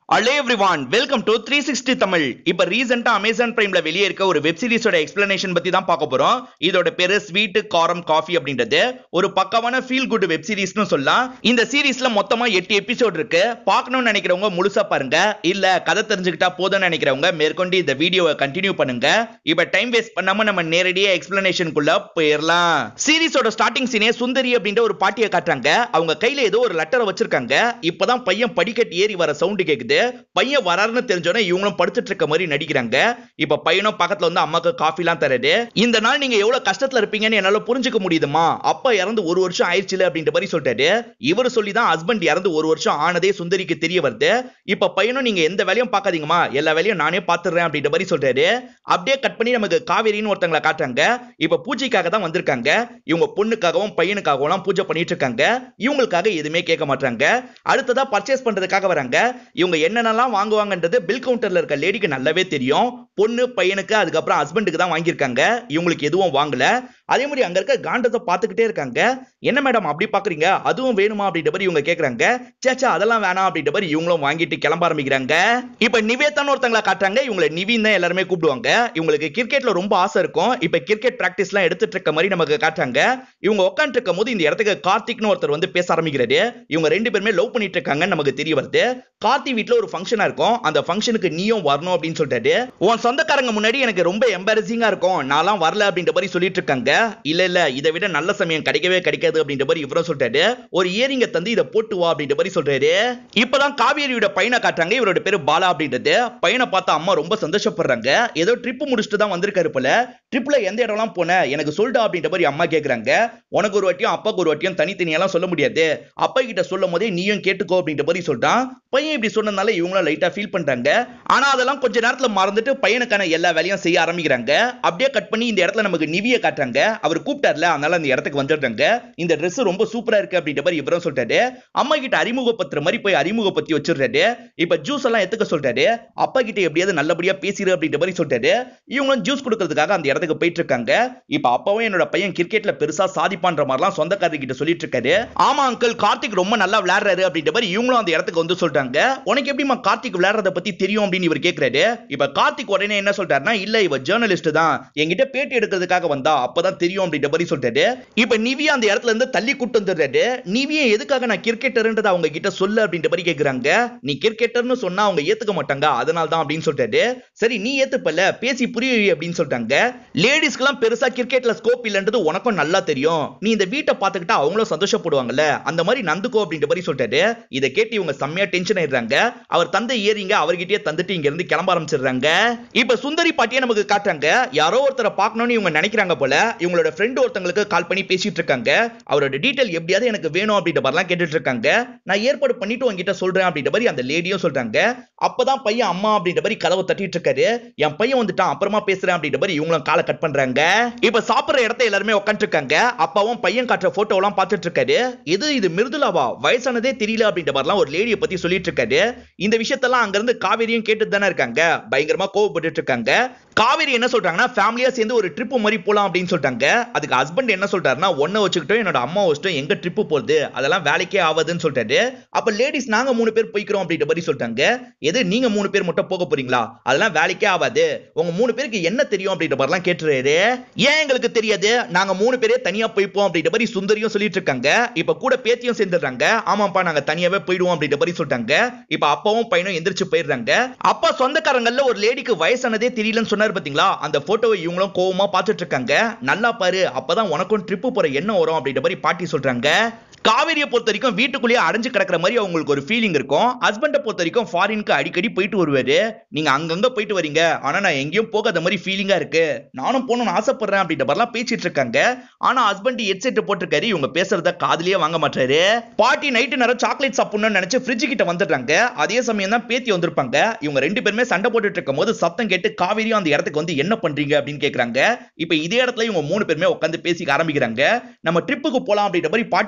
hello everyone welcome to three sixty Tamil இப்ப ரீசெண்டா Amazon பிரைம்ல வெளியே இருக்க ஒரு வெப் சீரிஸோட எக்ஸ்பிளனேஷன் பத்தி தான் பார்க்க போறோம் இதோட பேரு ஸ்வீட் காரம் காஃபி அப்படின்றது ஒரு பக்கமான ஃபீல் குட் வெப் சீரிஸ்னு சொல்லலாம் இந்த சீரிஸ்ல மொத்தமா எட்டு எபிசோட் இருக்கு பார்க்கணும்னு நினைக்கிறவங்க முழுசா பாருங்க இல்ல கதை தெரிஞ்சுக்கிட்டா போதும்னு நினைக்கிறவங்க மேற்கொண்டு இந்த வீடியோவை கண்டினியூ பண்ணுங்க இப்ப டைம் வேஸ்ட் பண்ணாம நம்ம நேரடியா எக்ஸ்பிளனேஷனுக்குள்ள போயிடலாம் சீரிஸோட ஸ்டார்டிங் சீனே சுந்தரி அப்படின்ற ஒரு பாட்டியை காட்டுறாங்க அவங்க கையில ஏதோ ஒரு லெட்டரை வச்சிருக்காங்க இப்பதான் பையன் படிக்கட்டு ஏறி வர சவுண்ட் கேக்குது பையன் வராருன்னு தெரிஞ்சோடனே இவங்களும் படுத்துட்டு இருக்க மாதிரி நடிக்கிறாங்க இப்ப பையனும் பக்கத்துல வந்து அம்மாக்கு காஃபி எல்லாம் தராரு இந்த நாள் நீங்க எவ்வளவு கஷ்டத்துல இருப்பீங்கன்னு என்னால புரிஞ்சுக்க முடியுதுமா அப்பா இறந்து ஒரு வருஷம் ஆயிடுச்சுல அப்படின்ற மாதிரி சொல்லிட்டாரு இவர் சொல்லி தான் ஹஸ்பண்ட் இறந்து ஒரு வருஷம் ஆனதே சுந்தரிக்கு தெரிய வருது இப்ப பையனும் நீங்க எந்த வேலையும் பார்க்காதீங்கம்மா எல்லா வேலையும் நானே பாத்துறேன் அப்படின்ற மாதிரி சொல்றாரு அப்படியே கட் பண்ணி நமக்கு காவேரின்னு ஒருத்தங்களை காட்டுறாங்க இப்ப பூஜைக்காக தான் வந்திருக்காங்க இவங்க பொண்ணுக்காகவும் பையனுக்காகவும் எல்லாம் பூஜை பண்ணிட்டு இருக்காங்க இவங்களுக்காக எதுவுமே கேட்க மாட்டாங்க அடுத்ததா பர்ச்சேஸ் பண்றதுக்காக வராங்க இவங்க என்னென்னலாம் வாங்குவாங்கன்றது பில் கவுண்டர்ல இருக்க லேடிக்கு நல்லாவே தெரியும் பொண்ணு பையனுக்கு அதுக்கப்புறம் ஹஸ்பண்டுக்கு தான் வாங்கியிருக்காங்க இவங்களுக்கு எதுவும் வாங்கல அதே மாதிரி அங்க இருக்க காண்டத்தை பார்த்துக்கிட்டே இருக்காங்க என்ன மேடம் அப்படி பாக்குறீங்க அதுவும் வேணுமா அப்படின்ற மாதிரி இவங்க கேக்குறாங்க சேச்சா அதெல்லாம் வேணாம் அப்படின்ற மாதிரி இவங்களும் வாங்கிட்டு கிளம்ப ஆரம்பிக்கிறாங்க இப்ப நிவேதான்னு ஒருத்தங்கள காட்டுறாங்க இவங்களை நிவின் தான் எல்லாருமே கூப்பிடுவாங்க இவங்களுக்கு கிரிக்கெட்ல ரொம்ப ஆசை இருக்கும் இப்ப கிரிக்கெட் பிராக்டிஸ் எல்லாம் எடுத்துட்டு இருக்க மாதிரி நமக்கு காட்டுறாங்க இவங்க உட்காந்துட்டு இருக்கும் போது இந்த இடத்துக்கு கார்த்திக்னு ஒருத்தர் வந்து பேச ஆரம்பிக்கிறாரு இவங்க ரெண்டு பேருமே லவ் பண்ணிட்டு இருக்காங்கன்னு நமக்கு தெரிய வருது கார்த்தி வீட்ல ஒரு ஃபங்க்ஷனா இருக்கும் அந்த ஃபங்க்ஷனுக்கு நீயும் வரணும் அப்படின்னு சொல்லிட்டாரு உன் சொந்தக்காரங்க முன்னாடி எனக்கு ரொம்ப எம்பாரசிங்கா இருக்கும் நான்லாம் வரல அப்படின்ற மாதிரி சொல்லிட்டு இருக்காங்க இல்ல இல்ல இதை விட நல்ல சமயம் கிடைக்கவே கிடைக்காது அப்படின்ற மாதிரி இவரும் சொல்லிட்டாரு ஒரு இயரிங்க தந்து இதை போட்டு வா அப்படின்ற மாதிரி சொல்றாரு இப்பதான் காவேரியோட பையனை காட்டுறாங்க இவரோட பேரு பாலா அப்படின்றது பையனை பார்த்து அம்மா ரொம்ப சந்தோஷப்படுறாங்க ஏதோ ட்ரிப் முடிச்சுட்டு தான் வந்திருக்காரு போல ட்ரிப்ல எந்த இடம்லாம் போன எனக்கு சொல்டா அப்படின்ற மாதிரி அம்மா கேக்குறாங்க உனக்கு ஒரு வாட்டியும் அப்பாக்கு ஒரு வாட்டியும் தனித்தனியெல்லாம் சொல்ல முடியாது அப்பா கிட்ட சொல்லும் போதே நீயும் கேட்டுக்கோ அப்படின்ற மாதிரி சொல்றான் பையன் இப்படி சொன்னதுனால இவங்களும் லைட்டா ஃபீல் பண்றாங்க ஆனா அதெல்லாம் கொஞ்ச நேரத்துல மறந்துட்டு பையனுக்கான எல்லா வேலையும் செய்ய ஆரம்பிக்கிறாங்க அப்படியே கட் பண்ணி இந்த இடத்துல நமக்கு நிவிய காட்டுறாங்க அவர் கூப்பிட்டார்ல அதனால அந்த இடத்துக்கு வந்துடுறாங்க இந்த Dress ரொம்ப சூப்பரா இருக்கு அப்படின்ற மாதிரி இவரும் சொல்லிட்டாரு அம்மா கிட்ட அறிமுகப்படுத்துற மாதிரி போய் அறிமுகப்படுத்தி வச்சிடுறாரு இப்ப ஜூஸ் எல்லாம் எடுத்துக்க சொல்லிட்டாரு அப்பா கிட்ட எப்படியாவது நல்லபடியா பேசிடு அப்படின்ற மாதிரி சொல்லிட்டாரு இவங்களும் ஜூஸ் கொடுக்கறதுக்காக அந்த இடத்துக்கு போயிட்டு இருக்காங்க இப்ப அப்பாவும் என்னோட பையன் கிரிக்கெட்ல பெருசா சாதிப்பான்ற மாதிரிலாம் சொந்தக்காரர் கிட்ட சொல்லிட்டு இருக்காரு ஆமா அங்கிள் கார்த்திக் ரொம்ப நல்லா விளையாடுறாரு அப்படின்ற மாதிரி இவங்களும் அந்த இடத்துக்கு வந்து சொல்றாங்க உனக்கு எப்படிமா கார்த்திக் விளையாடுறத பத்தி தெரியும் அப்படின்னு இவர் கேக்குறாரு இப்ப கார்த்திக் உடனே என்ன சொல்றாருன்னா இல்ல இவ ஜேர்னலிஸ்ட் தான் என்கிட்ட பேட்டி எடுக்கிறதுக்காக வந்தா அப்பதான் தெரியும் அப்படின்ற மாதிரி சொல்றாரு இப்ப நிவி அந்த இடத்துல இருந்து தள்ளி கூட்டு வந்துடுறாரு நிவியை எதுக்காக நான் கிரிக்கெட்டர்ன்றத அவங்க கிட்ட சொல்லு அப்படின்ற மாதிரி கேக்குறாங்க நீ கிரிக்கெட்டர்னு சொன்னா அவங்க ஏத்துக்க மாட்டாங்க அதனால தான் அப்படின்னு சொல்றாரு சரி நீ ஏத்துப்பல பேசி புரிய வை அப்படின்னு சொல்றாங்க லேடிஸ்க்குலாம் பெருசா கிரிக்கெட்ல ஸ்கோப் இல்லன்றது உனக்கும் நல்லா தெரியும் நீ இந்த வீட்டை பார்த்துக்கிட்டா அவங்களும் சந்தோஷப்படுவாங்கல்ல அந்த மாதிரி நந்துக்கோ அப்படின்ற மாதிரி சொல்லிட்டாரு இதை கேட்டு இவங்க செம்மையா டென்ஷன் ஆயிடுறாங்க அவர் தந்தை ஏறிங்க அவர்கிட்டயே தந்துட்டு இங்க இருந்து கிளம்ப ஆரம்பிச்சிடுறாங்க இப்ப சுந்தரி பாட்டியை நமக்கு காட்டுறாங்க யாரோ ஒருத்தரை பார்க்கணும்னு இவங்க நினைக்கிறாங்க போல இவங்களோட ஃப்ரெண்ட் ஒருத்தங்களுக்கு கால் பண்ணி பேசிட்டு இருக்காங்க அவரோட டீடைல் எப்படியாவது எனக்கு வேணும் அப்படின்ற மாதிரிலாம் கேட்டுட்டு இருக்காங்க நான் ஏற்பாடு பண்ணிட்டு உங்ககிட்ட சொல்றேன் அப்படின்ற மாதிரி அந்த லேடியும் சொல்றாங்க அப்பதான் பையன் அம்மா அப்படின்ற மாதிரி கதவை தட்டிட்டு இருக்காரு என் பையன் வந்துட்டான் அப்புறமா பேசுறேன் அப்படின்ற மாதிரி இவங்களும் காலை கட் பண்றாங்க இப்ப சாப்பிடுற இடத்த எல்லாருமே உட்காந்துட்டு இருக்காங்க அப்பாவும் பையன் காட்டுற போட்டோ எல்லாம் பார்த்துட்டு இருக்காரு இது இது மிருதுலாவா வயசானதே தெரியல அப்படின்ற மாதிரிலாம் ஒரு லேடியை பத்தி சொல்லிட்டு இருக்காரு இந்த விஷயத்தெல்லாம் அங்க இருந்து காவேரியும் கேட்டு தானே இருக்காங்க பயங்கரமா கோவப்பட்டு இருக்காங்க காவேரி என்ன சொல்றாங்கன்னா ஃபேமிலியா சேர்ந்து ஒரு ட்ரிப் மாதிரி போலாம் அப்படின்னு சொல்லிட்டாங்க அதுக்கு ஹஸ்பண்ட் என்ன சொல்றாருன்னா ஒன்ன வச்சுக்கிட்டோம் என்னோட அம்மா வச்சுட்டோம் எங்க ட்ரிப் போகுது அதெல்லாம் வேலைக்கே ஆகாதுன்னு சொல்லிட்டாரு அப்ப லேடிஸ் நாங்க மூணு பேர் போய்க்கிறோம் அப்படின்ற மாதிரி சொல்லிட்டாங்க எது நீங்க மூணு பேர் மட்டும் போக போறீங்களா அதெல்லாம் வேலைக்கே ஆகாது உங்க மூணு பேருக்கு என்ன தெரியும் அப்படின்ற மாதிரிலாம் கேட்டுறாரு ஏன் எங்களுக்கு தெரியாது நாங்க மூணு பேரே தனியா போய்ப்போம் அப்படின்ற மாதிரி சுந்தரியும் சொல்லிட்டு இருக்காங்க இப்ப கூட பேத்தியும் சேர்ந்துடுறாங்க ஆமாப்பா நாங்க தனியாவே போயிடுவோம் அப்படின்ற மாதிரி சொல்லிட்டாங்க இப்ப அப்பாவும் பையனும் எந்திரிச்சு போயிடுறாங்க அப்பா சொந்தக்காரங்கள்ல ஒரு லேடிக்கு வயசானதே தெரியலன்னு சொன்னாரு பாத்தீங்களா அந்த போட்டோவை இவங்களும் கோவமா பார்த்துட்டு இருக்காங்க நல்லா பாரு அப்பதான் உனக்கும் ட்ரிப்பு போற எண்ணம் வரும் அப்படின்ற மாதிரி பாட்டி சொல்றாங்க காவேரியை பொறுத்த வரைக்கும் வீட்டுக்குள்ளேயே அடைஞ்சு கிடக்கிற மாதிரி அவங்களுக்கு ஒரு ஃபீலிங் இருக்கும் ஹஸ்பண்டை பொறுத்த வரைக்கும் ஃபாரினுக்கு அடிக்கடி போயிட்டு வருவாரு நீங்க அங்கங்க போயிட்டு வரீங்க ஆனா நான் எங்கேயும் போகாத மாதிரி ஃபீலிங்கா இருக்கு நானும் போகணும்னு ஆசைப்படுறேன் அப்படின்ற மாதிரிலாம் பேசிட்டு இருக்காங்க ஆனா ஹஸ்பண்ட் ஹெட்செட் போட்டிருக்காரு இவங்க பேசுறத காதுலயே வாங்க மாட்டாரு பாட்டி நைட்டு நேரம் சாக்லேட் சாப்பிடணும்னு நினைச்சு ஃப்ரிட்ஜ் கிட்ட வந்துடுறாங்க அதே சமயம் தான் பேத்தி வந்திருப்பாங்க இவங்க ரெண்டு பேருமே சண்டை போட்டுட்டு இருக்கும் போது சத்தம் கேட்டு காவேரியும் அந்த இடத்துக்கு வந்து என்ன பண்றீங்க அப்படின்னு கேக்குறாங்க இப்ப இதே இடத்துல இவங்க மூணு பேருமே உட்காந்து பேசிக்க ஆரம்பிக்கிறாங்க நம்ம ட்ரிப்புக்கு போலாம் அப்படின்ற மாதிரி பாட்டி சொல்றாங்க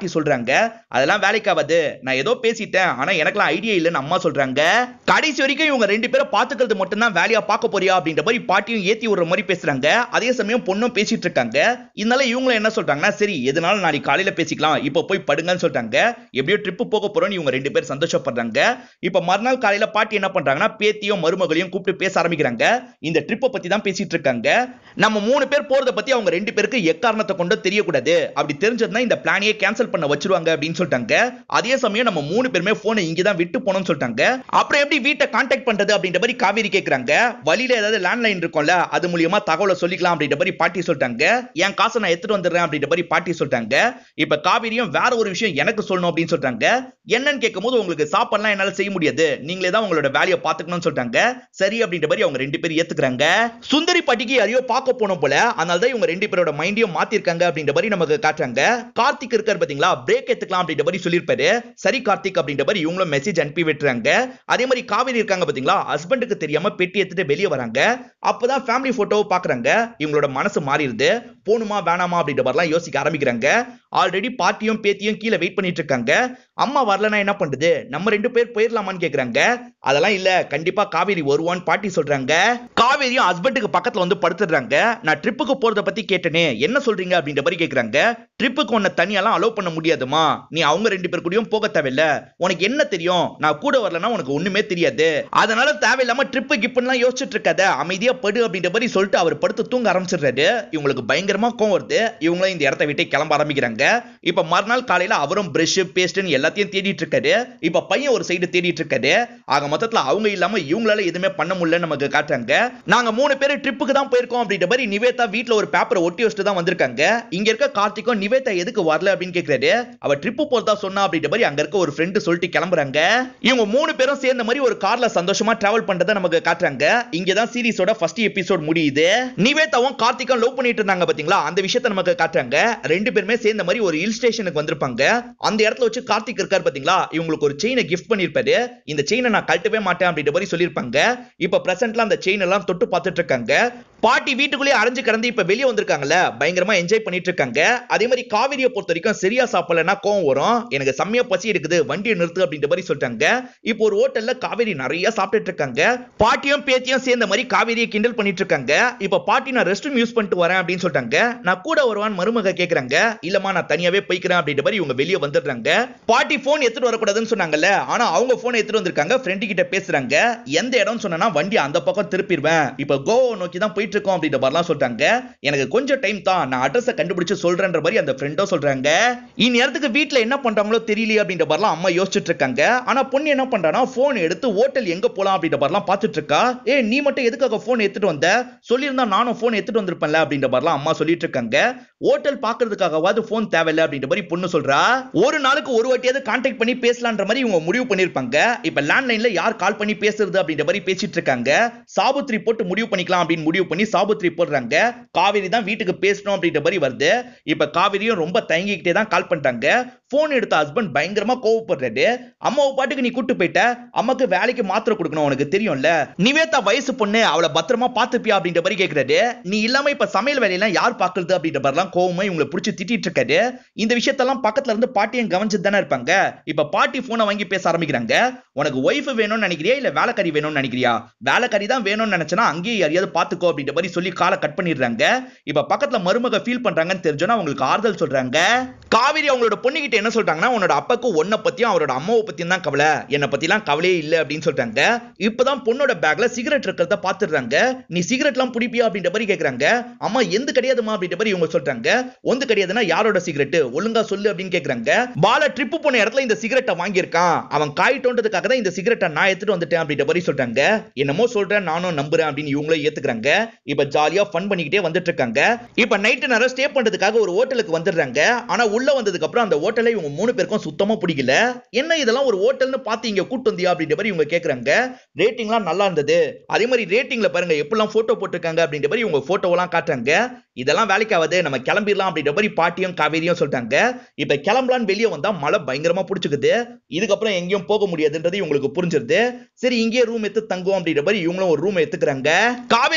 சொல்றாங்க அதெல்லாம் வேலைக்காவது நான் ஏதோ பேசிட்டேன் ஆனா எனக்குலாம் ஐடியா இல்லைன்னு அம்மா சொல்றாங்க கடைசி வரைக்கும் இவங்க ரெண்டு பேரும் பாத்துக்கிறது மட்டும்தான் வேலையா பார்க்க போறியா அப்படின்ற மாதிரி பாட்டியும் ஏத்தி விடுற மாதிரி பேசுறாங்க அதே சமயம் பொண்ணும் பேசிட்டு இருக்காங்க இதனால இவங்களும் என்ன சொல்றாங்கன்னா சரி எதனால நாளைக்கு காலையில பேசிக்கலாம் இப்ப போய் படுங்கன்னு சொல்றாங்க எப்படியோ ட்ரிப் போக போறோம்னு இவங்க ரெண்டு பேரும் சந்தோஷப்படுறாங்க இப்ப மறுநாள் காலையில பாட்டி என்ன பண்றாங்கன்னா பேத்தியும் மருமகளையும் கூப்பிட்டு பேச ஆரம்பிக்கிறாங்க இந்த ட்ரிப்பை பத்தி தான் பேசிட்டு இருக்காங்க நம்ம மூணு பேர் போறத பத்தி அவங்க ரெண்டு பேருக்கு எக்காரணத்தை கொண்டு தெரியக்கூடாது அப்படி தெரிஞ்சதுன்னா இந்த பிளானையே கேன்சல் பண்ண வச்சிருவாங்க அப்படின்னு சொல்லிட்டாங்க அதே சமயம் நம்ம மூணு பேருமே போனை இங்க தான் விட்டு போனோம்னு சொல்லிட்டாங்க அப்புறம் எப்படி வீட்டை கான்டாக்ட் பண்றது அப்படின்ற மாதிரி காவேரி கேக்குறாங்க வழியில ஏதாவது லேண்ட்லைன் இருக்கும்ல அது மூலியமா தகவலை சொல்லிக்கலாம் அப்படின்ற மாதிரி பாட்டி சொல்லிட்டாங்க என் காசை நான் எடுத்துட்டு வந்துடுறேன் அப்படின்ற மாதிரி பாட்டி சொல்லிட்டாங்க இப்ப காவேரியும் வேற ஒரு விஷயம் எனக்கு சொல்லணும் அப்படின்னு சொல்றாங்க என்னன்னு கேட்கும்போது உங்களுக்கு சாப்பாடுலாம் என்னால செய்ய முடியாது நீங்களே தான் உங்களோட வேலையை பாத்துக்கணும்னு சொல்றாங்க சரி அப்படின்ற மாதிரி அவங்க ரெண்டு பேரும் ஏத்துக்கிறாங்க சுந்தரி பாட்டிக்கு யாரையோ பார்க்க போனோம் போல அதனால தான் இவங்க ரெண்டு பேரோட மைண்டையும் மாத்திருக்காங்க அப்படின்ற மாதிரி நமக்கு காட்டுறாங்க கார்த்திக் இருக்காரு பாத்தீங்களா பிரேக் எடுத்துக்கலாம் அப்படின்ற மாதிரி சொல்லியிருப்பாரு சரி கார்த்திக் அப்படின்ற மாதிரி இவங்களும் மெசேஜ் அனுப்பி விட்டுறாங்க அதே மாதிரி காவேரி இருக்காங்க பாத்தீங்களா ஹஸ்பண்டுக்கு தெரியாம பெட்டி எடுத்துட்டு வெளியே வராங்க அப்பதான் ஃபேமிலி போட்டோவை பாக்குறாங்க இவங்களோட மனசு மாறிடுது போணுமா வேணாமா அப்படின்ற மாதிரிலாம் யோசிக்க ஆரம்பிக்கிறாங்க ஆல்ரெடி பாட்டியும் பேத்தியும் கீழே வெயிட் பண்ணிட்டு இருக்காங்க அம்மா வரலன்னா என்ன பண்றது நம்ம ரெண்டு பேர் போயிடலாமான்னு கேக்குறாங்க அதெல்லாம் இல்ல கண்டிப்பா காவேரி வருவான்னு பாட்டி சொல்றாங்க காவேரியும் ஹஸ்பண்டுக்கு பக்கத்துல வந்து படுத்துடுறாங்க நான் ட்ரிப்புக்கு போறத பத்தி கேட்டனே என்ன சொல்றீங்க அப்படின்ற மாதிரி கேக்குறாங்க ட்ரிப்புக்கு உன்னை தனியாலாம் அலோவ் பண்ண முடியாதுமா நீ அவங்க ரெண்டு பேர் கூடயும் போக தேவையில்ல உனக்கு என்ன தெரியும் நான் கூட வரலன்னா உனக்கு ஒண்ணுமே தெரியாது அதனால தேவையில்லாம ட்ரிப்பு கிப்புலாம் யோசிச்சுட்டு இருக்காத அமைதியா படு அப்படின்ற மாதிரி சொல்லிட்டு அவர் படுத்து தூங்க ஆரம்பிச்சிடுறாரு இவங்களுக்கு பயங்கரமா கோவம் வருது இவங்களும் இந்த இடத்த விட்டு கிளம்ப ஆரம்பிக்கிறாங்க இப்ப மறுநாள் காலையில அவரும் பிரஷ் பேஸ்ட்னு எல்லாத்தையும் தேடிட்டு இருக்காரு இப்ப பையன் ஒரு சைடு தேடிட்டு இருக்காரு ஆக மொத்தத்துல அவங்க இல்லாம இவங்களால எதுவுமே பண்ண முடியல நமக்கு காட்டுறாங்க நாங்க மூணு பேர் ட்ரிப்புக்கு தான் போயிருக்கோம் அப்படின்ற மாதிரி நிவேதா வீட்ல ஒரு பேப்பரை ஒட்டி வச்சுட்டு தான் வந்திருக்காங்க இங்க இருக்க கார்த்திக்கும் நிவேதா எதுக்கு வரல அப்படின்னு கேக்குறாரு அவ ட்ரிப்பு போறதா சொன்னா அப்படின்ற மாதிரி அங்க இருக்க ஒரு ஃப்ரெண்டு சொல்லிட்டு கிளம்புறாங்க இவங்க மூணு பேரும் சேர்ந்த மாதிரி ஒரு கார்ல சந்தோஷமா டிராவல் பண்றதை நமக்கு காட்டுறாங்க இங்க தான் சீரிஸோட ஃபர்ஸ்ட் எபிசோட் முடியுது நிவேதாவும் கார்த்திக்கும் லவ் பண்ணிட்டு இருந்தாங்க பாத்தீங்களா அந்த விஷயத்தை நமக்கு காட்டுறாங்க ரெண்டு பேருமே சேர்ந்த மாதிரி ஒரு ஹில் ஸ்டேஷனுக்கு வந்திருப்பாங்க அந்த இடத்துல வச்சு கார்த்திக் இருக்காரு பாத்தீங்களா இவங்களுக்கு ஒரு செயினை கிஃப்ட் பண்ணிருப்பாரு இந்த செயினை நான் கழட்டவே மாட்டேன் அப்படின்ற மாதிரி சொல்லியிருப்பாங்க இப்ப பிரசன்ட்ல அந்த செயின் எல்லாம் தொட்டு பார்த்துட்டு இருக்காங்க பாட்டி வீட்டுக்குள்ளேயே அடைஞ்சு கிடந்து இப்ப வெளியே வந்திருக்காங்கல்ல பயங்கரமா என்ஜாய் பண்ணிட்டு இருக்காங்க அதே மாதிரி காவிரியை பொறுத்த வரைக்கும் சரியா சாப்பிடலன்னா கோவம் வரும் எனக்கு செம்மையா பசி இருக்குது வண்டியை நிறுத்து அப்படின்ற மாதிரி சொல்லிட்டாங்க இப்போ ஒரு ஹோட்டல்ல காவேரி நிறைய சாப்பிட்டுட்டு இருக்காங்க பாட்டியும் பேத்தியும் சேர்ந்த மாதிரி காவேரியை கிண்டல் பண்ணிட்டு இருக்காங்க இப்ப பாட்டி நான் ரெஸ்ட் ரூம் யூஸ் பண்ணிட்டு வரேன் அப்படின்னு சொல்லிட்டாங்க நான் கூட வருவான் மருமக கேக்குறாங்க இல்லம்மா நான் தனியாவே போய்க்கிறேன் அப்படின்ற மாதிரி இவங்க வெளியே வந்துடுறாங்க பாட்டி போன் எடுத்துட்டு வரக்கூடாதுன்னு சொன்னாங்கல்ல ஆனா அவங்க போன் எடுத்துட்டு வந்திருக்காங்க ஃப்ரெண்டு கிட்ட பேசுறாங்க எந்த இடம் சொன்னா வண்டி அந்த பக்கம் திருப்பிடுவேன் இப்ப கோவா நோக்கி தான் போயிட்டு இருக்கோம் அப்படின்ற மாதிரிலாம் சொல்றாங்க எனக்கு கொஞ்சம் டைம் தான் நான் அட்ரஸை கண்டுபிடிச்சு சொல்றேன்ற மாதிரி அந்த ஃப்ரெண்டோ சொல்றாங்க இந்நேரத்துக்கு வீட்ல என்ன பண்றாங்களோ தெரியலையே அப்படின்ற மாதிரிலாம் அம்மா யோசிச்சுட்டு இருக்காங்க ஆனா பொண்ணு என்ன பண்றானா போன் எடுத்து ஹோட்டல் எங்க போலாம் அப்படின்ற மாதிரிலாம் பார்த்துட்டு இருக்கா ஏ நீ மட்டும் எதுக்காக போன் எடுத்துட்டு வந்த சொல்லியிருந்தா நானும் போன் எடுத்துட்டு வந்திருப்பேன்ல அப்படின்ற மாதிரிலாம் அம்மா சொல்லிட்டு இருக்காங்க ஹோட்டல் பாக்குறதுக்காகவாது போன் தேவையில்ல அப்படின்ற மாதிரி பொண்ணு சொல்றா ஒரு நாளுக்கு ஒரு வாட்டியாவது கான்டாக்ட் பண்ணி பேசலான்ற மாதிரி இவங்க முடிவு பண்ணிருப்பாங்க இப்ப லேண்ட்லைன்ல யார் கால் பண்ணி பேசுறது அப்படின்ற மாதிரி பேசிட்டு இருக்காங்க சாபுத்ரி போட்டு முடிவு பண்ணிக்கலாம் அப்படின்னு முடிவு பண்ணி சாபுத்ரி போடுறாங்க காவேரி தான் வீட்டுக்கு பேசணும் அப்படின்ற மாதிரி வருது இப்ப காவேரியும் ரொம்ப தயங்கிக்கிட்டே தான் கால் பண்றாங்க போன் எடுத்த ஹஸ்பண்ட் பயங்கரமா கோவப்படுறாரு அம்மாவை பாட்டுக்கு நீ கூட்டு போயிட்ட அம்மாக்கு வேலைக்கு மாத்திரை கொடுக்கணும் உனக்கு தெரியும்ல நிவேதா வயசு பொண்ணு அவளை பத்திரமா பாத்துப்பியா அப்படின்ற மாதிரி கேக்குறாரு நீ இல்லாம இப்ப சமையல் வேலையெல்லாம் யார் பாக்குறது அப்படின்ற மாதிரிலாம் கோவமா இவங்களை பிடிச்சி திட்டிட்டு இருக்காரு இந்த விஷயத்தெல்லாம் பக்கத்துல இருந்து பாட்டியும் கவனிச்சுட்டு தானே இருப்பாங்க இப்ப பாட்டி போனை வாங்கி பேச ஆரம்பிக்கிறாங்க உனக்கு ஒய்ஃப் வேணும்னு நினைக்கிறியா இல்ல வேலைக்காரி வேணும்னு நினைக்கிறியா வேலைக்காரி தான் வேணும்னு நினைச்சனா அங்கேயே யாரையாவது பாத்துக்கோ அப்படின்ற மாதிரி சொல்லி காலை கட் பண்ணிடுறாங்க இப்ப பக்கத்துல மருமக ஃபீல் பண்றாங்கன்னு தெரிஞ்சோன்னா அவங்களுக்கு ஆறுதல் சொல்றாங்க காவிரி அவங்களோட பொண்ணுகிட்ட என்ன சொல்றாங்கன்னா உன்னோட அப்பாக்கு உன்னை பத்தியும் அவரோட அம்மாவை பத்தியும் தான் கவலை என்னை பத்திலாம் கவலையே இல்லை அப்படின்னு சொல்றாங்க இப்பதான் பொண்ணோட பேக்ல சிகரெட் இருக்கிறத பாத்துடுறாங்க நீ சிகரெட்லாம் பிடிப்பியா அப்படின்ற மாதிரி கேக்குறாங்க அம்மா எந்த கிடையாதுமா அப்படின்ற மாதிரி இவங்க சொல்றாங்க ஒந்து கிடையாதுன்னா யாரோட சிகரெட் ஒழுங்கா சொல்லு அப்படின்னு கேக்குறாங்க பால ட்ரிப்பு போன இடத்துல இந்த சிகரெட்டை வாங்கியிருக்கான் அவன் காயிட்டோன்றதுக்காக தான் இந்த சிகரெட்டை நான் எடுத்துட்டு வந்துட்டேன் அப்படின்ற மாதிரி சொல்றாங்க என்னமோ சொல்றேன் நானும் நம்புறேன் அப்படின்னு இவங்களும் ஏத்துக்கிறாங்க இப்ப ஜாலியா ஃபன் பண்ணிக்கிட்டே வந்துட்டு இருக்காங்க இப்ப நைட்டு நேரம் ஸ்டே பண்றதுக்காக ஒரு ஹோட்டலுக்கு வந்துடுறாங்க ஆனா உள்ள வந்ததுக்கு அப்புறம் அந்த ஹோட்டலை இவங்க மூணு பேருக்கும் சுத்தமா பிடிக்கல என்ன இதெல்லாம் ஒரு ஹோட்டல்னு பார்த்து இங்க கூட்டு வந்தியா அப்படின்ற மாதிரி இவங்க கேக்குறாங்க ரேட்டிங்லாம் நல்லா இருந்தது அதே மாதிரி ரேட்டிங்ல பாருங்க எப்படிலாம் போட்டோ போட்டிருக்காங்க அப்படின்ற மாதிரி இவங்க போட்டோவெல்லாம் காட்டுறாங்க இதெல்லாம் வேலைக்காவது நம்ம கிளம்பிடலாம் அப்படின்ற மாதிரி பாட்டியும் காவேரியும் சொல்லிட்டாங்க இப்ப கிளம்பலான்னு வெளியே வந்தா மழை பயங்கரமா பிடிச்சிக்குது இதுக்கப்புறம் எங்கேயும் போக முடியாதுன்றது இவங்களுக்கு புரிஞ்சிருது சரி இங்கேயே ரூம் எடுத்து தங்குவோம் அப்படின்ற மாதிரி இவங்களும் ஒரு ரூம் எடுத்துக்கிறாங்க காவேரி ரூம்குள்ள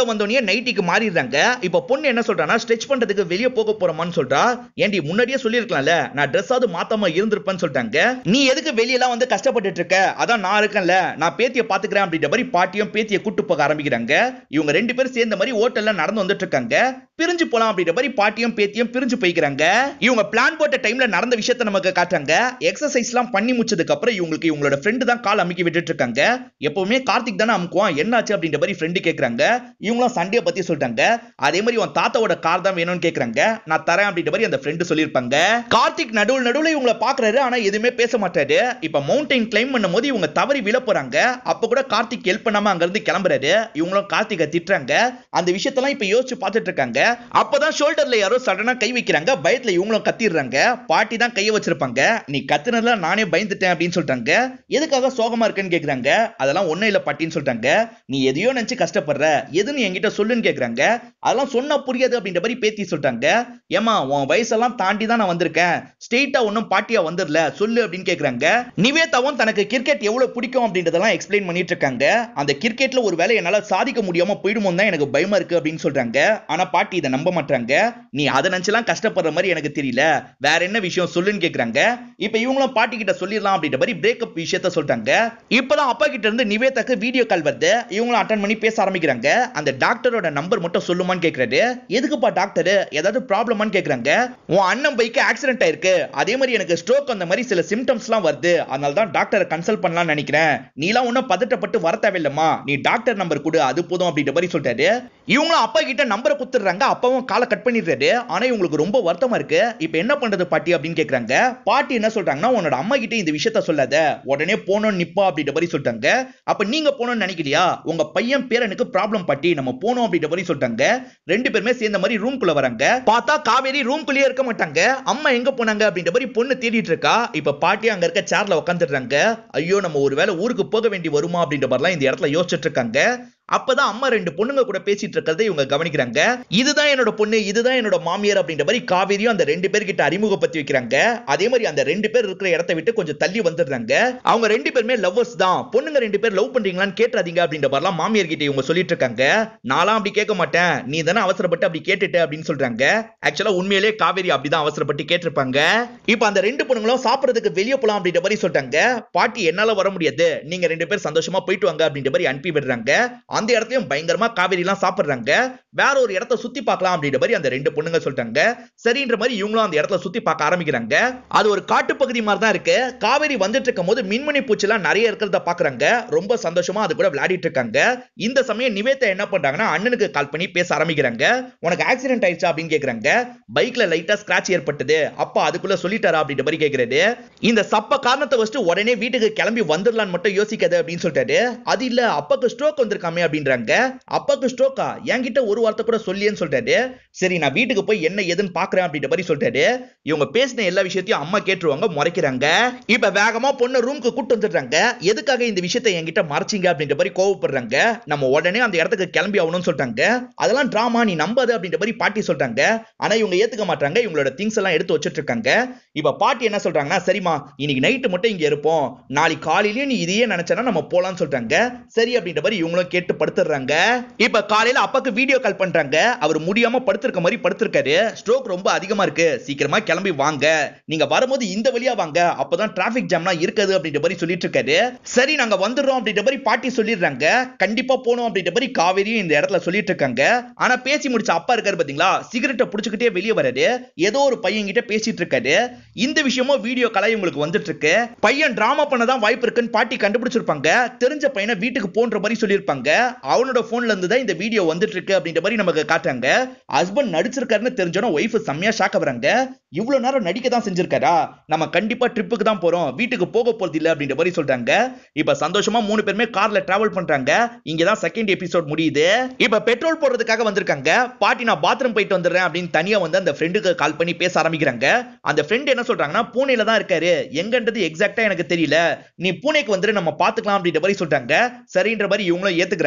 ரூம்குள்ள வந்தோடனே நைட்டிக்கு மாறிடுறாங்க இப்ப பொண்ணு என்ன சொல்றான்னா ஸ்ட்ரெச் பண்றதுக்கு வெளியே போக போறோமான்னு சொல்றா ஏண்டி முன்னாடியே சொல்லியிருக்கலாம்ல நான் ட்ரெஸ்ஸாவது மாத்தாம இருந்திருப்பேன்னு சொல்லிட்டாங்க நீ எதுக்கு வெளியெல்லாம் வந்து கஷ்டப்பட்டுட்டு இருக்க அதான் நான் இருக்கேன்ல நான் பேத்திய பாத்துக்கிறேன் அப்படின்ற மாதிரி பாட்டியும் பேத்திய கூட்டு போக ஆரம்பிக்கிறாங்க இவங்க ரெண்டு பேரும் சேர்ந்த மாதிரி ஹோட்டல்ல நடந்து வந்துட்டு இருக்காங்க பிரிஞ்சு போலாம் அப்படின்ற மாதிரி பாட்டியும் பேத்தியும் பிரிஞ்சு போய்க்கிறாங்க இவங்க பிளான் போட்ட டைம்ல நடந்த விஷயத்த நமக்கு காட்டுறாங்க எக்ஸசைஸ் எல்லாம் பண்ணி முடிச்சதுக்கு அப்புறம் இவங்களுக்கு இவங்களோட ஃப்ரெண்டு தான் கால் அமுக்கி விட்டுட்டு இருக்காங்க எப்பவுமே கார்த்திக் தானே அமுக்குவான் என்னாச்சு அப்படின்ற மாதிரி ஃப்ரெண்டு கேக்குறாங்க இவங்களும் சண்டே பத்தி சொல்லிட்டாங்க அதே மாதிரி உன் தாத்தாவோட கார் தான் வேணும்னு கேக்குறாங்க நான் தரேன் அப்படின்ற மாதிரி அந்த ஃப்ரெண்டு சொல்லியிருப்பாங்க கார்த்திக் நடுவுல நடுவுல இவங்கள பாக்குறாரு ஆனா எதுவுமே பேச மாட்டாரு இப்ப மவுண்டைன் கிளைம் பண்ணும்போது இவங்க தவறி விழ போறாங்க அப்ப கூட கார்த்திக் ஹெல்ப் பண்ணாம அங்க இருந்து கிளம்புறாரு இவங்களும் கார்த்திகை திட்டுறாங்க அந்த விஷயத்தெல்லாம் இப்ப யோசிச்சு பார்த்துட்டு இருக்காங்க அப்பதான் ஷோல்டர்ல யாரோ சடனா கை வைக்கிறாங்க பயத்துல இவங்களும் கத்திடுறாங்க பாட்டி தான் கைய வச்சிருப்பாங்க நீ கத்துனதுல நானே பயந்துட்டேன் அப்படின்னு சொல்லிட்டாங்க எதுக்காக சோகமா இருக்கேன்னு கேக்குறாங்க அதெல்லாம் ஒண்ணும் இல்ல பாட்டின்னு சொல்லிட்டாங்க நீ எதையோ நினைச்சு கஷ்டப்படுற எதுன்னு என்கிட்ட சொல்லுன்னு கேக்குறாங்க அதெல்லாம் சொன்னா புரியாது அப்படின்ற மாதிரி பேத்தி சொல்லிட்டாங்க ஏமா உன் வயசெல்லாம் தாண்டி தான் நான் வந்திருக்கேன் ஸ்ட்ரெயிட்டா ஒன்னும் பாட்டியா வந்துடல சொல்லு அப்படின்னு கேக்குறாங்க நிவேதாவும் தனக்கு கிரிக்கெட் எவ்வளவு பிடிக்கும் அப்படின்றதெல்லாம் எக்ஸ்பிளைன் பண்ணிட்டு இருக்காங்க அந்த கிரிக்கெட்ல ஒரு வேலை என்னால சாதிக்க முடியாம போயிடுமோ தான் எனக்கு பயமா இருக்கு அப்படின்னு சொல்றாங்க ஆனா பாட்டி இதை நம்ப மாட்டாங்க நீ அதை நினைச்செல்லாம் கஷ்டப்படுற மாதிரி எனக்கு தெரியல வேற என்ன விஷயம் சொல்லுன்னு கேக்குறாங்க இப்ப இவங்களும் பாட்டி கிட்ட சொல்லிடலாம் அப்படின்ற மாதிரி பிரேக்கப் விஷயத்த சொல்லிட்டாங்க இப்பதான் அப்பா கிட்ட இருந்து நிவேதாக்கு வீடியோ கால் வருது இவங்களும் அட்டன் பண்ணி பேச ஆரம்பிக்கிறாங்க அந்த டாக்டரோட நம்பர் மட்டும் சொல்லுமான்னு கேக்குறாரு எதுக்குப்பா டாக்டர் ஏதாவது ப்ராப்ளமான்னு கேக்குறாங்க உன் அண்ணன் பைக்கு ஆக்சிடென்ட் ஆயிருக்கு அதே மாதிரி எனக்கு ஸ்ட்ரோக் அந்த மாதிரி சில சிம்டம்ஸ்லாம் வருது அதனால தான் டாக்டரை கன்சல்ட் பண்ணலாம்னு நினைக்கிறேன் நீலாம் ஒன்றும் பதட்டப்பட்டு வர தேவையில்லம்மா நீ டாக்டர் நம்பர் கொடு அது போதும் அப்படின்ற மாதிரி சொல்லிட்டாரு இவங்களும் அப்பா கிட்ட நம்பரை குத்துறாங்க அப்பாவும் காலை கட் பண்ணிடுறாரு ஆனா இவங்களுக்கு ரொம்ப வருத்தமா இருக்கு இப்போ என்ன பண்றது பாட்டி அப்படின்னு கேக்குறாங்க பாட்டி என்ன சொல்றாங்கன்னா உன்னோட அம்மா கிட்ட இந்த விஷயத்த சொல்லாத உடனே போனோம் நிப்பா அப்படின்ற மாதிரி சொல்லிட்டாங்க அப்ப நீங்க போகணும்னு நினைக்கலையா உங்க பையன் பேரனுக்கு ப்ராப்ளம் பாட்டி நம்ம போனோம் அப்படின்ற மாதிரி சொல்லிட்டாங்க ரெண்டு பேருமே சேர்ந்த மாதிரி ரூம்குள்ள வராங்க பார்த்தா காவேரி ரூம்குள்ளேயே இருக்க மாட்டாங்க அம்மா எங்க போனாங்க அப்படின்ற மாதிரி பொண்ணு தேடிட்டு இருக்கா இப்ப பாட்டி அங்க இருக்க சேர்ல உட்காந்துடுறாங்க ஐயோ நம்ம ஒருவேளை ஊருக்கு போக வேண்டி வருமா அப்படின்ற மாதிரிலாம் இந்த இடத்துல யோசிச்சுட்டு இருக்காங்க அப்பதான் அம்மா ரெண்டு பொண்ணுங்க கூட பேசிட்டு இருக்கிறதை இவங்க கவனிக்கிறாங்க இதுதான் என்னோட பொண்ணு இதுதான் என்னோட மாமியார் அப்படின்ற மாதிரி காவேரியும் அந்த ரெண்டு பேர்கிட்ட அறிமுகப்படுத்தி வைக்கிறாங்க அதே மாதிரி அந்த ரெண்டு பேர் இருக்கிற இடத்த விட்டு கொஞ்சம் தள்ளி வந்துடுறாங்க அவங்க ரெண்டு பேருமே லவ்வர்ஸ் தான் பொண்ணுங்க ரெண்டு பேர் லவ் பண்றீங்களான்னு கேட்டுறாதீங்க அப்படின்ற மாதிரிலாம் மாமியார் கிட்ட இவங்க சொல்லிட்டு இருக்காங்க நான்லாம் அப்படி கேட்க மாட்டேன் நீ தானே அவசரப்பட்டு அப்படி கேட்டுட்ட அப்படின்னு சொல்றாங்க ஆக்சுவலா உண்மையிலே காவேரி அப்படிதான் அவசரப்பட்டு கேட்டிருப்பாங்க இப்போ அந்த ரெண்டு பொண்ணுங்களும் சாப்பிடுறதுக்கு வெளியே போலாம் அப்படின்ற மாதிரி சொல்லிட்டாங்க பாட்டி என்னால வர முடியாது நீங்க ரெண்டு பேர் சந்தோஷமா போயிட்டு வாங்க அப்படின்ற மாதிரி அனுப்பி விடுறாங்க அந்த இடத்தையும் பயங்கரமா காவேரி எல்லாம் சாப்பிடுறாங்க வேற ஒரு இடத்த சுத்தி பார்க்கலாம் அப்படின்ற மாதிரி அந்த ரெண்டு பொண்ணுங்க சொல்லிட்டாங்க சரின்ற மாதிரி இவங்களும் அந்த இடத்துல சுத்தி பார்க்க ஆரம்பிக்கிறாங்க அது ஒரு காட்டுப்பகுதி மாதிரி தான் இருக்கு காவேரி வந்துட்டு இருக்கும் போது மின்மணி பூச்சி எல்லாம் நிறைய இருக்கிறத பாக்குறாங்க ரொம்ப சந்தோஷமா அது கூட விளையாடிட்டு இருக்காங்க இந்த சமயம் நிவேதா என்ன பண்றாங்கன்னா அண்ணனுக்கு கால் பண்ணி பேச ஆரம்பிக்கிறாங்க உனக்கு ஆக்சிடென்ட் ஆயிடுச்சா அப்படின்னு கேக்குறாங்க பைக்ல லைட்டா ஸ்கிராச் ஏற்பட்டது அப்பா அதுக்குள்ள சொல்லிட்டாரா அப்படின்ற மாதிரி கேக்குறாரு இந்த சப்ப காரணத்தை வச்சுட்டு உடனே வீட்டுக்கு கிளம்பி வந்துடலான்னு மட்டும் யோசிக்காது அப்படின்னு சொல்லிட்டாரு அது இல்ல அப்பாக்கு ஸ்ட்ரோக் வந்திருக்காமே அப்படின்றாங்க அப்பாக்கு ஸ்ட்ரோக்கா என்கிட்ட ஒரு வார்த்தை கூட சொல்லியேன்னு சொல்லிட்டாரு சரி நான் வீட்டுக்கு போய் என்ன ஏதுன்னு பாக்குறேன் அப்படின்ற மாதிரி சொல்லிட்டாரு இவங்க பேசின எல்லா விஷயத்தையும் அம்மா கேட்டுருவாங்க முறைக்கிறாங்க இப்ப வேகமா பொண்ணு ரூமுக்கு கூட்டு வந்துடுறாங்க எதுக்காக இந்த விஷயத்தை என்கிட்ட மறைச்சிங்க அப்படின்ற மாதிரி கோவப்படுறாங்க நம்ம உடனே அந்த இடத்துக்கு கிளம்பி ஆகணும்னு சொல்லிட்டாங்க அதெல்லாம் டிராமா நீ நம்பாது அப்படின்ற மாதிரி பாட்டி சொல்றாங்க ஆனா இவங்க ஏத்துக்க மாட்டாங்க இவங்களோட திங்ஸ் எல்லாம் எடுத்து வச்சிட்டு இருக்காங்க இப்ப பாட்டி என்ன சொல்றாங்கன்னா சரிம்மா இன்னைக்கு நைட்டு மட்டும் இங்க இருப்போம் நாளைக்கு காலையிலேயே நீ இதையே நினைச்சனா நம்ம போலாம்னு சொல்றாங்க சரி அப்படின்ற மாதிரி இவங்களும் கேட்டு படுத்துடுறாங்க இப்ப காலையில அப்பாக்கு வீடியோ கால் பண்றாங்க அவர் முடியாம படுத்திருக்க மாதிரி படுத்திருக்காரு ஸ்ட்ரோக் ரொம்ப அதிகமா இருக்கு சீக்கிரமா கிளம்பி வாங்க நீங்க வரும்போது இந்த வழியா வாங்க அப்பதான் டிராபிக் ஜாம்லாம் இருக்காது அப்படின்ற மாதிரி சொல்லிட்டு இருக்காரு சரி நாங்க வந்துடுறோம் அப்படின்ற மாதிரி பாட்டி சொல்லிடுறாங்க கண்டிப்பா போகணும் அப்படின்ற மாதிரி காவேரியும் இந்த இடத்துல சொல்லிட்டு இருக்காங்க ஆனா பேசி முடிச்ச அப்பா இருக்காரு பாத்தீங்களா சிகரெட்டை புடிச்சுக்கிட்டே வெளியே வராரு ஏதோ ஒரு பையன் கிட்ட பேசிட்டு இருக்காரு இந்த விஷயமும் வீடியோ கலை உங்களுக்கு வந்துட்டு இருக்கு பையன் டிராமா பண்ணதான் வாய்ப்பு இருக்குன்னு பாட்டி கண்டுபிடிச்சிருப்பாங்க தெரிஞ்ச பையனை வீட்டுக்கு போன்ற மாதிரி சொல்லியிருப்பாங்க அவனோட போன்ல இருந்து தான் இந்த வீடியோ வந்துட்டு இருக்கு அப்படின்ற மாதிரி நமக்கு காட்டுறாங்க ஹஸ்பண்ட் நடிச்சிருக்காருன்னு தெரிஞ்சோன்னா ஒய்ஃப் செம்மையா ஷாக் ஆகுறாங்க இவ்வளவு நேரம் நடிக்க தான் செஞ்சிருக்காரா நம்ம கண்டிப்பா ட்ரிப்புக்கு தான் போறோம் வீட்டுக்கு போக போறது இல்ல அப்படின்ற மாதிரி சொல்றாங்க இப்ப சந்தோஷமா மூணு பேருமே கார்ல டிராவல் பண்றாங்க இங்க தான் செகண்ட் எபிசோட் முடியுது இப்ப பெட்ரோல் போடுறதுக்காக வந்திருக்காங்க பாட்டி நான் பாத்ரூம் போயிட்டு வந்துடுறேன் அப்படின்னு தனியா வந்து அந்த ஃப்ரெண்டுக்கு கால் பண்ணி பேச ஆரம்பிக்கிறாங்க அந்த ஃப்ரெண்ட் என்ன சொல்றாங்கன்னா பூனேல தான் இருக்காரு எங்கன்றது எக்ஸாக்டா எனக்கு தெரியல நீ பூனேக்கு வந்துரு நம்ம பாத்துக்கலாம் அப்படின்ற மாதிரி சொல்றாங்க சரின்ற மாதிரி இவங்களும் ஏத்துக்கிறாங்க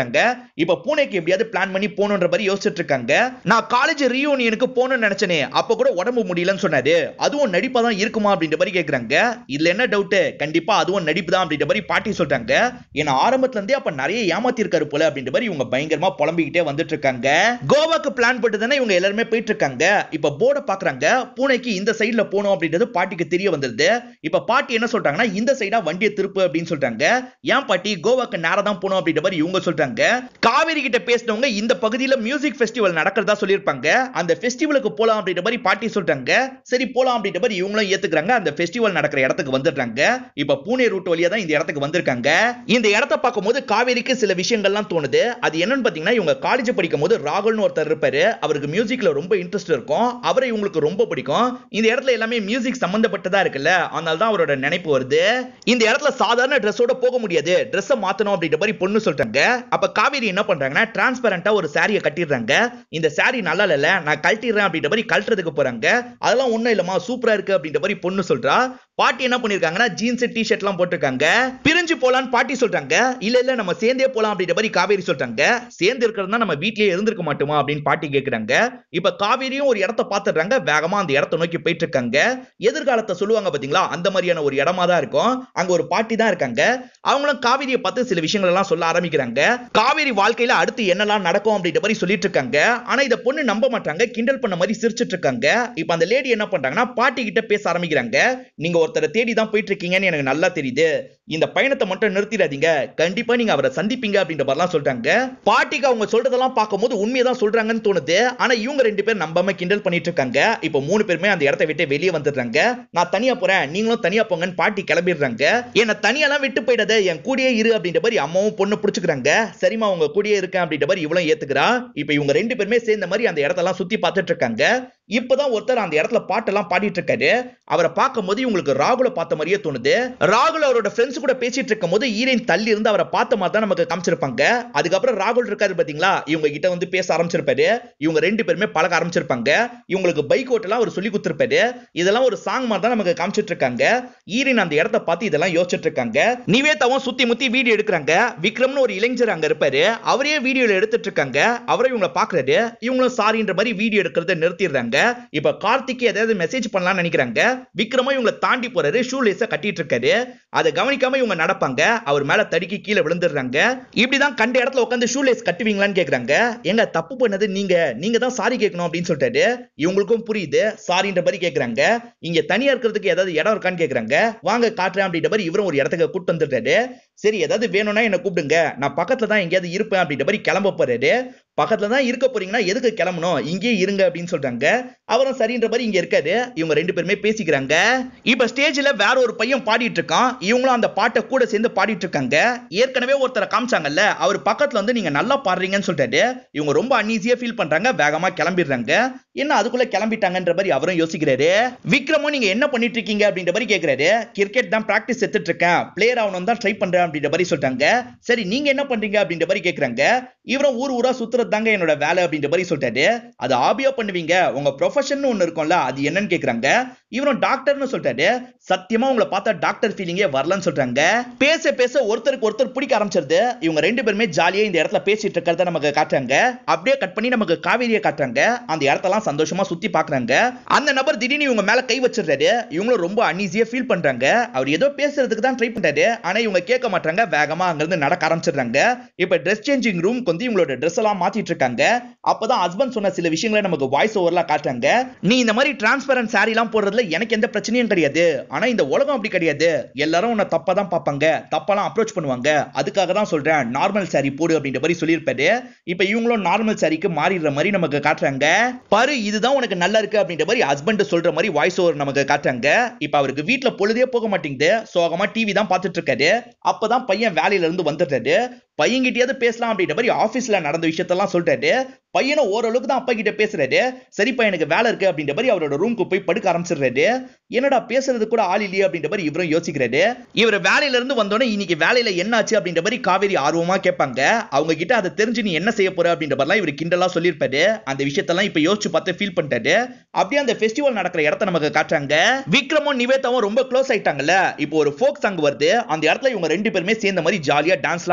சொல்றாங்க இப்ப பூனேக்கு எப்படியாவது பிளான் பண்ணி போகணுன்ற மாதிரி யோசிச்சுட்டு இருக்காங்க நான் காலேஜ் ரீயூனியனுக்கு போகணும்னு நினைச்சனே அப்ப கூட உடம்பு முடியலன்னு சொன்னாரு அதுவும் நடிப்பா தான் இருக்குமா அப்படின்ற மாதிரி கேக்குறாங்க இதுல என்ன டவுட் கண்டிப்பா அதுவும் நடிப்பு தான் அப்படின்ற மாதிரி பாட்டி சொல்றாங்க ஏன்னா ஆரம்பத்துல இருந்தே அப்ப நிறைய ஏமாத்தி இருக்காரு போல அப்படின்ற மாதிரி இவங்க பயங்கரமா புலம்பிக்கிட்டே வந்துட்டு இருக்காங்க கோவாக்கு பிளான் போட்டு தானே இவங்க எல்லாருமே போயிட்டு இருக்காங்க இப்ப போர்டை பாக்குறாங்க பூனைக்கு இந்த சைடுல போகணும் அப்படின்றது பாட்டிக்கு தெரிய வந்துருது இப்ப பாட்டி என்ன சொல்றாங்கன்னா இந்த சைடா வண்டியை திருப்பு அப்படின்னு சொல்றாங்க ஏன் பாட்டி கோவாக்கு நேரம் தான் போகணும் அப்படின்ற மாதிரி இவங்க சொல்றாங்க காவேரி கிட்ட பேசினவங்க இந்த பகுதியில மியூசிக் ஃபெஸ்டிவல் நடக்கிறதா சொல்லியிருப்பாங்க அந்த ஃபெஸ்டிவலுக்கு போலாம் அப்படின்ற மாதிரி பாட்டி சொல்றாங்க சரி போலாம் அப்படின்ற மாதிரி இவங்களும் ஏத்துக்கிறாங்க அந்த ஃபெஸ்டிவல் நடக்கிற இடத்துக்கு வந்துடுறாங்க இப்ப பூனே ரூட் வழியா தான் இந்த இடத்துக்கு வந்திருக்காங்க இந்த இடத்த பார்க்கும்போது காவேரிக்கு சில விஷயங்கள்லாம் தோணுது அது என்னன்னு பாத்தீங்கன்னா இவங்க காலேஜ் படிக்கும் போது ராகுல்னு ஒருத்தர் இருப்பாரு அவருக்கு மியூசிக்ல ரொம்ப இன்ட்ரெஸ்ட் இருக்கும் அவரை இவங்களுக்கு ரொம்ப பிடிக்கும் இந்த இடத்துல எல்லாமே மியூசிக் சம்பந்தப்பட்டதா இருக்குல்ல அதனால தான் அவரோட நினைப்பு வருது இந்த இடத்துல சாதாரண ட்ரெஸ்ஸோட போக முடியாது ட்ரெஸ்ஸை மாத்தணும் அப்படின்ற மாதிரி பொண்ணு சொல்றாங்க அப்ப காவேரி என்ன பண்றாங்கன்னா டிரான்ஸ்பரண்டா ஒரு சாரியை கட்டிடுறாங்க இந்த சாரி நல்லா இல்ல நான் கழட்டிடுறேன் அப்படின்ற மாதிரி கழட்டுறதுக்கு போறாங்க அதெல்லாம் ஒண்ணும் இல்லமா சூப்பரா இருக்கு அப்படின்ற மாதிரி பொண்ணு சொல்றா பாட்டி என்ன பண்ணிருக்காங்கன்னா ஜீன்ஸ் டி ஷர்ட் எல்லாம் போட்டிருக்காங்க பிரிஞ்சு போலான்னு பாட்டி சொல்றாங்க இல்ல இல்ல நம்ம சேர்ந்தே போலாம் அப்படின்ற மாதிரி காவேரி சொல்றாங்க சேர்ந்து இருக்கிறதா நம்ம வீட்லயே இருந்திருக்க மாட்டோமா அப்படின்னு பாட்டி கேக்குறாங்க இப்ப காவேரியும் ஒரு இடத்த பாத்துடுறாங்க வேகமா அந்த இடத்த நோக்கி போயிட்டு இருக்காங்க எதிர்காலத்தை சொல்லுவாங்க பாத்தீங்களா அந்த மாதிரியான ஒரு இடமா தான் இருக்கும் அங்க ஒரு பாட்டி தான் இருக்காங்க அவங்களும் காவேரியை பார்த்து சில விஷயங்கள் எல்லாம் சொல்ல ஆரம்பிக்கிறாங்க காவேரி வாழ்க்கையில அடுத்து என்னெல்லாம் நடக்கும் அப்படின்ற மாதிரி சொல்லிட்டு இருக்காங்க ஆனா இத பொண்ணு நம்ப மாட்டாங்க கிண்டல் பண்ண மாதிரி சிரிச்சிட்டு இருக்காங்க இப்ப அந்த லேடி என்ன பண்றாங்கன்னா பாட்டி கிட்ட பேச ஆரம்பிக்கிறாங்க நீங்க ஒருத்தரை தேடி தான் போயிட்டு இருக்கீங்கன்னு எனக்கு நல்லா தெரியுது இந்த பயணத்தை மட்டும் நிறுத்திடாதீங்க கண்டிப்பா நீங்க அவரை சந்திப்பீங்க அப்படின்ற மாதிரிலாம் சொல்றாங்க பாட்டிக்கு அவங்க சொல்றதெல்லாம் பார்க்கும்போது உண்மையை தான் சொல்றாங்கன்னு தோணுது ஆனா இவங்க ரெண்டு பேர் நம்பாம கிண்டல் பண்ணிட்டு இருக்காங்க இப்ப மூணு பேருமே அந்த இடத்த விட்டு வெளியே வந்துடுறாங்க நான் தனியா போறேன் நீங்களும் தனியா போங்கன்னு பாட்டி கிளம்பிடுறாங்க என்ன தனியெல்லாம் விட்டு போயிடாத என் கூடயே இரு அப்படின்ற மாதிரி அம்மாவும் பொண்ணு பிடிச்சுக்கிறாங்க சரிம்மா உங்க கூடயே இருக்கேன் அப்படின்ற மாதிரி இவளும் ஏத்துக்கிறா இப்ப இவங்க ரெண்டு பேருமே சேர்ந்த மாதிரி அந்த இடத்தெல்லாம் சுத்தி பார்த்துட்டு இருக்காங்க இப்பதான் ஒருத்தர் அந்த இடத்துல பாட்டெல்லாம் பாடிட்டு இருக்காரு அவரை பார்க்கும்போது இவங்களுக்கு ராகுல பார்த்த மாதிரியே தோணுது ராகுல் அவரோட ஃப்ரெண்ட்ஸ் கூட பேசிட்டு இருக்கும் போது ஈரன் தள்ளி இருந்து அவரை பார்த்த மாதிரி தான் நமக்கு காமிச்சிருப்பாங்க அதுக்கப்புறம் ராகுல் இருக்காரு பாத்தீங்களா இவங்க கிட்ட வந்து பேச ஆரம்பிச்சிருப்பாரு இவங்க ரெண்டு பேருமே பழக ஆரம்பிச்சிருப்பாங்க இவங்களுக்கு பைக் ஓட்டெல்லாம் அவர் சொல்லி கொடுத்திருப்பாரு இதெல்லாம் ஒரு சாங் மாதிரி தான் நமக்கு காமிச்சிட்டு இருக்காங்க ஈரன் அந்த இடத்த பார்த்து இதெல்லாம் யோசிச்சுட்டு இருக்காங்க நிவேதாவும் சுத்தி முத்தி வீடியோ எடுக்கிறாங்க விக்ரம்னு ஒரு இளைஞர் அங்க இருப்பாரு அவரே வீடியோல எடுத்துட்டு இருக்காங்க அவரை இவங்கள பாக்குறாரு இவங்களும் சாரின்ற மாதிரி வீடியோ எடுக்கிறத நிறுத்திடுறாங்க இப்ப கார்த்திக் ஏதாவது மெசேஜ் பண்ணலாம்னு நினைக்கிறாங்க விக்ரமா இவங்களை தாண்டி போறாரு ஷூ லேஸ கட்டிட்டு இருக்காரு அதை கவனிக்காம இவங்க நடப்பாங்க அவர் மேல தடுக்கி கீழே விழுந்துடுறாங்க இப்படிதான் கண்ட இடத்துல உட்காந்து ஷூ லேஸ் கட்டுவீங்களான்னு கேக்குறாங்க எங்க தப்பு பண்ணது நீங்க நீங்க தான் சாரி கேட்கணும் அப்படின்னு சொல்லிட்டாரு இவங்களுக்கும் புரியுது சாரின்ற மாதிரி கேக்குறாங்க இங்க தனியா இருக்கிறதுக்கு ஏதாவது இடம் இருக்கான்னு கேக்குறாங்க வாங்க காட்டுறேன் அப்படின்ற மாதிரி இவரும் ஒரு இடத்துக்கு கூட்டு வந்துட்டாரு சரி ஏதாவது வேணும்னா என்ன கூப்பிடுங்க நான் பக்கத்துல தான் எங்கேயாவது இருப்பேன் அப்படின்ற மாதிரி கிளம்ப போறாரு பக்கத்துல தான் இருக்க போறீங்கன்னா எதுக்கு கிளம்பணும் இங்கேயே இருங்க அப்படின்னு சொல்றாங்க அவரும் சரின்ற மாதிரி இங்க இருக்காரு இவங்க ரெண்டு பேருமே பேசிக்கிறாங்க இப்ப ஸ்டேஜ்ல வேற ஒரு பையன் பாடிட்டு இருக்கான் இவங்களும் அந்த பாட்டை கூட சேர்ந்து பாடிட்டு இருக்காங்க ஏற்கனவே ஒருத்தரை காமிச்சாங்கல்ல அவர் பக்கத்துல வந்து நீங்க நல்லா பாடுறீங்கன்னு சொல்லிட்டாரு இவங்க ரொம்ப அன்ஈஸியா ஃபீல் பண்றாங்க வேகமா கிளம்பிடுறாங்க என்ன அதுக்குள்ள கிளம்பிட்டாங்கன்ற மாதிரி அவரும் யோசிக்கிறாரு விக்ரமும் நீங்க என்ன பண்ணிட்டு இருக்கீங்க அப்படின்ற மாதிரி கேக்குறாரு கிரிக்கெட் தான் பிராக்டிஸ் எடுத்துட்டு இருக்கேன் பிளேயர் ஆகணும் தான் ட்ரை பண்றேன் அப்படின்ற மாதிரி சொல்லிட்டாங்க சரி நீங்க என்ன பண்றீங்க அப்படின்ற மாதிரி கேக்குறாங்க இவரும் ஊர் ஊரா சுத்துறது தாங்க என்னோட வேலை அப்படின்ற மாதிரி சொல்லிட்டாரு அது ஆபியா பண்ணுவீங்க உங்க ப்ரொஃபஷன் ஒண்ணு இருக்கும்ல அது என்னன்னு கேக்குறாங்க இவரும் டாக்டர்னு சொல்லிட்டாரு சத்தியமா உங்களை பார்த்தா டாக்டர் ஃபீலிங்கே வரலன்னு சொல்றாங்க பேச பேச ஒருத்தருக்கு ஒருத்தர் பிடிக்க ஆரம்பிச்சிருது இவங்க ரெண்டு பேருமே ஜாலியா இந்த இடத்துல பேசிட்டு இருக்கிறத நமக்கு காட்டுறாங்க அப்படியே கட் பண்ணி நமக்கு காவேரியை காட்டுறாங்க அந்த இடத்தெல்லாம் சந்தோஷமா சுத்தி பாக்குறாங்க அந்த நபர் திடீர்னு இவங்க மேல கை வச்சிடுறாரு இவங்களும் ரொம்ப அன்ஈஸியா ஃபீல் பண்றாங்க அவர் ஏதோ பேசுறதுக்கு தான் ட்ரை பண்றாரு ஆனா இவங்க கேட்க மாட்டாங்க வேகமா அங்க இருந்து நடக்க ஆரம்பிச்சிடுறாங்க இப்ப ட்ரெஸ் சேஞ்சிங் ரூம்க்கு வந்து இவங்களோட ட்ரெஸ் எல்லாம் மாத்திட்டு இருக்காங்க அப்பதான் ஹஸ்பண்ட் சொன்ன சில விஷயங்களை நமக்கு வாய்ஸ் ஓவர்லாம் காட்டுறாங்க நீ இந்த மாதிரி டிரான்ஸ்பரண்ட் சாரி எல்லாம் போடுறதுல எனக்கு எந்த பிரச்சனையும் கிடையாது ஆனா இந்த உலகம் அப்படி கிடையாது எல்லாரும் உன்னை தப்பா தான் பார்ப்பாங்க தப்பாலாம் அப்ரோச் பண்ணுவாங்க அதுக்காக தான் சொல்றேன் நார்மல் சாரி போடு அப்படின்ற மாதிரி சொல்லியிருப்பாரு இப்ப இவங்களும் நார்மல் சாரிக்கு மாறிடுற மாதிரி நமக்கு காட்டுறாங்க பாரு இதுதான் உனக்கு நல்லா இருக்கு அப்படின்ற மாதிரி ஹஸ்பண்ட் சொல்ற மாதிரி வாய்ஸ் ஓவர் நமக்கு காட்டுறாங்க இப்ப அவருக்கு வீட்ல பொழுதே போக மாட்டேங்குது சோகமா டிவி தான் பார்த்துட்டு இருக்காரு அப்பதான் பையன் வேலையில இருந்து வந்துட்டாரு பையன்கிட்டயாவது பேசலாம் அப்படின்ற மாதிரி ஆபீஸ்ல நடந்த விஷயத்தெல்லாம் சொல்லிட்டாரு பையனும் ஓரளவுக்கு தான் அப்பா கிட்ட பேசுறாரு சரிப்பா எனக்கு வேலை இருக்கு அப்படின்ற மாதிரி அவரோட ரூமுக்கு போய் படுக்க ஆரம்பிச்சிடுறாரு என்னடா பேசுறது கூட ஆள் இல்லையே அப்படின்ற மாதிரி இவரும் யோசிக்கிறாரு இவர் வேலையில இருந்து வந்தோடனே இன்னைக்கு வேலையில என்ன ஆச்சு அப்படின்ற மாதிரி காவேரி ஆர்வமா கேட்பாங்க அவங்க கிட்ட அதை தெரிஞ்சு நீ என்ன செய்ய போற அப்படின்ற மாதிரிலாம் இவர் கிண்டலா சொல்லியிருப்பாரு அந்த விஷயத்தெல்லாம் இப்ப யோசிச்சு பார்த்து ஃபீல் பண்ணிட்டாரு அப்படியே அந்த ஃபெஸ்டிவல் நடக்கிற இடத்த நமக்கு காட்டுறாங்க விக்ரமும் நிவேதாவும் ரொம்ப க்ளோஸ் ஆயிட்டாங்கல்ல இப்போ ஒரு ஃபோக் சாங் வருது அந்த இடத்துல இவங்க ரெண்டு பேருமே சேர்ந்த மாதிரி ஜாலியா டான்ஸ்லாம் பண்றாங்க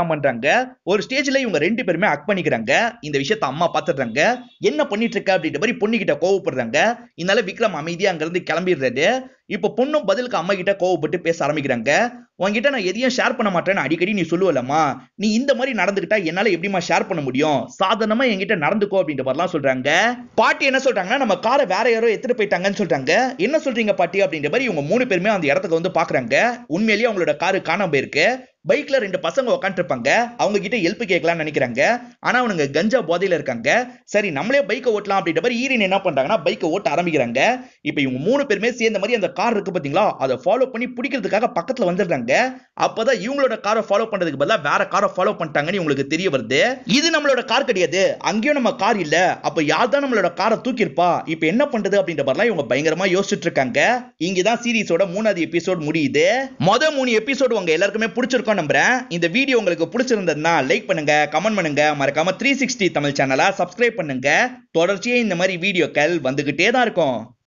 ஒரு ஸ்டேஜ்ல இவங்க ரெண்டு பேருமே அக் பண்ணிக்கிறாங்க இந்த விஷயத்த அம்மா பாத்துடுறாங்க என்ன பண்ணிட்டு இருக்க அப்படின்ற மாதிரி பொண்ணு கிட்ட கோவப்படுறாங்க இதனால விக்ரம் அமைதியா அங்க இருந்து கிளம்பிடுறாரு இப்ப பொண்ணும் பதிலுக்கு அம்மா கிட்ட கோவப்பட்டு பேச ஆரம்பிக்கிறாங்க உன்கிட்ட நான் எதையும் ஷேர் பண்ண மாட்டேன்னு அடிக்கடி நீ சொல்லுவலம்மா நீ இந்த மாதிரி நடந்துக்கிட்டா என்னால எப்படிமா ஷேர் பண்ண முடியும் சாதாரணமா என்கிட்ட நடந்துக்கோ அப்படின்ற மாதிரிலாம் சொல்றாங்க பாட்டி என்ன சொல்றாங்கன்னா நம்ம காரை வேற யாரோ எடுத்துட்டு போயிட்டாங்கன்னு சொல்றாங்க என்ன சொல்றீங்க பாட்டி அப்படின்ற மாதிரி இவங்க மூணு பேருமே அந்த இடத்துக்கு வந்து பாக்குறாங்க உண்மையிலேயே அவங்களோட காரு காணாம போயிருக்கு பைக்ல ரெண்டு பசங்க உட்காந்துருப்பாங்க அவங்க கிட்ட ஹெல்ப் கேட்கலாம்னு நினைக்கிறாங்க ஆனா அவனுங்க கஞ்சா போதையில இருக்காங்க சரி நம்மளே பைக்கை ஓட்டலாம் அப்படின்ற மாதிரி ஈரின் என்ன பண்றாங்கன்னா பைக்கை ஓட்ட ஆரம்பிக்கிறாங்க இப்ப இவங்க மூணு பேருமே சேர்ந்த மாதிரி அந்த கார் இருக்கு பாத்தீங்களா அதை ஃபாலோ பண்ணி பிடிக்கிறதுக்காக பக்கத்துல வந்துடுறாங்க அப்பதான் இவங்களோட காரை ஃபாலோ பண்றதுக்கு பதிலா வேற காரை ஃபாலோ பண்ணிட்டாங்கன்னு இவங்களுக்கு தெரிய வருது இது நம்மளோட கார் கிடையாது அங்கேயும் நம்ம கார் இல்ல அப்ப யார் தான் நம்மளோட காரை தூக்கியிருப்பா இப்ப என்ன பண்றது அப்படின்ற மாதிரிலாம் இவங்க பயங்கரமா யோசிச்சுட்டு இருக்காங்க இங்கதான் சீரிஸோட மூணாவது எபிசோட் முடியுது மொத மூணு எபிசோடு உங்க எல்லாருக்குமே பிடிச்சிருக்கும் நம்புறேன் இந்த வீடியோ உங்களுக்கு பிடிச்சிருந்ததுன்னா லைக் பண்ணுங்க கமெண்ட் பண்ணுங்க மறக்காம த்ரீ சிக்ஸ்டி தமிழ் சேனலை சப்ஸ்கிரைப் பண்ணுங்க தொடர்ச்சியா இந்த மாதிரி வீடியோக்கள் வந்துகிட்டே தான் இருக்கும்